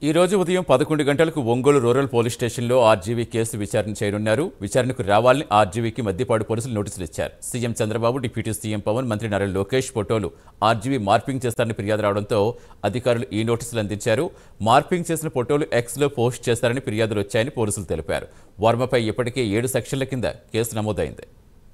ఈ రోజు ఉదయం పదకొండు గంటలకు ఒంగోలు రూరల్ పోలీస్ స్టేషన్లో ఆర్జీవీ కేసు విచారణ చేయనున్నారు విచారణకు రావాలని ఆర్జీవీకి మద్దిపాడు పోలీసులు నోటీసులు ఇచ్చారు CM Chandrababu deputy CM Pavan మంత్రి నారా లోకేష్ ఫోటోలు ఆర్జీవీ మార్పింగ్ చేస్తారని ఫిర్యాదు రావడంతో అధికారులు ఈ నోటీసులు అందించారు మార్పింగ్ చేసిన ఫోటోలు ఎక్స్లో పోస్ట్ చేస్తారని ఫిర్యాదులు వచ్చాయని పోలీసులు తెలిపారు వర్మపై ఇప్పటికే ఏడు సెక్షన్ల కింద కేసు నమోదైంది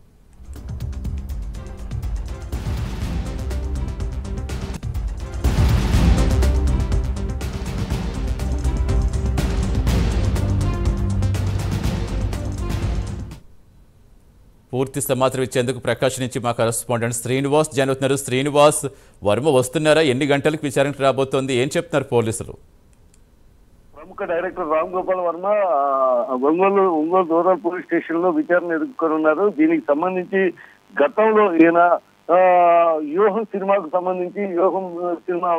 పూర్తి సమాచారం ఇచ్చేందుకు ప్రకాష్ నుంచి మా కరెస్పాండెంట్ శ్రీనివాస్ జాయిన్ అవుతున్నారు శ్రీనివాస్ వర్మ వస్తున్నారా ఎన్ని గంటలకు విచారణకు రాబోతోంది ఏం చెప్తున్నారు పోలీసులు ప్రముఖ డైరెక్టర్ రామ్ గోపాల్ వర్మ ఆ, Ongole Ongole rural police station లో విచారణ ఎదుర్కొనున్నారు దీనికి సంబంధించి గతంలో ఈయన ఆ, వ్యూహం సినిమాకు సంబంధించి వ్యూహం సినిమా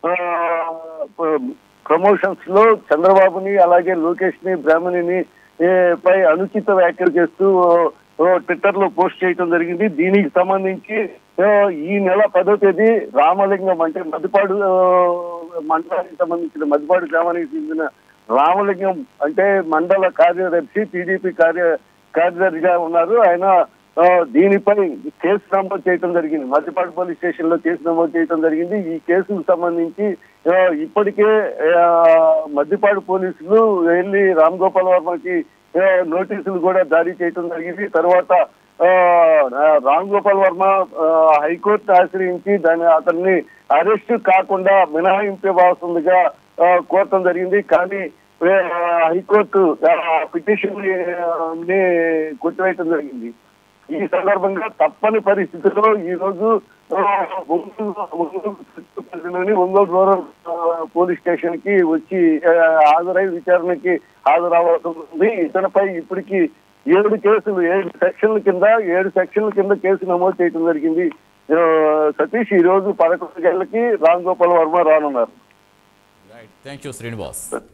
ప్రమోషన్స్ లో చంద్రబాబుని అలాగే లోకేష్ ని బ్రాహ్మణిని ఏ, పై అనుచిత వ్యాఖ్యలు చేస్తూ ఓ, ట్విట్టర్ లో పోస్ట్ చేయడం జరిగింది దీనికి సంబంధించి ఆ, ఈ నెల పదో తేదీ రామలింగం అంటే మద్దిపాడు ఆ, మండలానికి సంబంధించిన మద్దిపాడు గ్రామానికి చెందిన రామలింగం అంటే మండల కార్యదర్శి టీడీపీ కార్య కార్యదర్శిగా ఉన్నారు ఆయన ఆ, దీనిపై కేసు నమోదు చేయడం జరిగింది మద్దిపాడు పోలీస్ స్టేషన్ లో కేసు నమోదు చేయడం జరిగింది ఈ కేసుకు సంబంధించి ఆ, ఇప్పటికే ఆ, మద్దిపాడు పోలీసులు వెళ్ళి రామ్ గోపాల్ వర్మకి ఆ, నోటీసులు కూడా జారీ చేయడం జరిగింది తర్వాత ఆ, రామ్ గోపాల్ వర్మ ఆ, హైకోర్టు ఆశ్రయించి దాని అతన్ని అరెస్ట్ కాకుండా మినహాయింపు ఇవ్వాల్సిందిగా ఆ, కోరటం జరిగింది కానీ ఆ, హైకోర్టు పిటిషన్ ని కొట్టివేయటం జరిగింది ఈ సందర్భంగా తప్పని పరిస్థితుల్లో ఈ రోజు ఆ, ఒంగోలు ఒంగోలు పరిధిలోని ఒంగోలు రూరల్ ఆ, పోలీస్ స్టేషన్ కి వచ్చి ఆ, హాజరై విచారణకి హాజరవ్వాల్సి ఉంది ఇతనిపై ఇప్పటికి ఏడు కేసులు ఏడు సెక్షన్ల కింద ఏడు సెక్షన్ల కింద కేసు నమోదు చేయడం జరిగింది ఆ, సతీష్ ఈ రోజు పదకొండు గంటలకి రామ్ గోపాల్ వర్మ రానున్నారు థ్యాంక్ యూ శ్రీనివాస్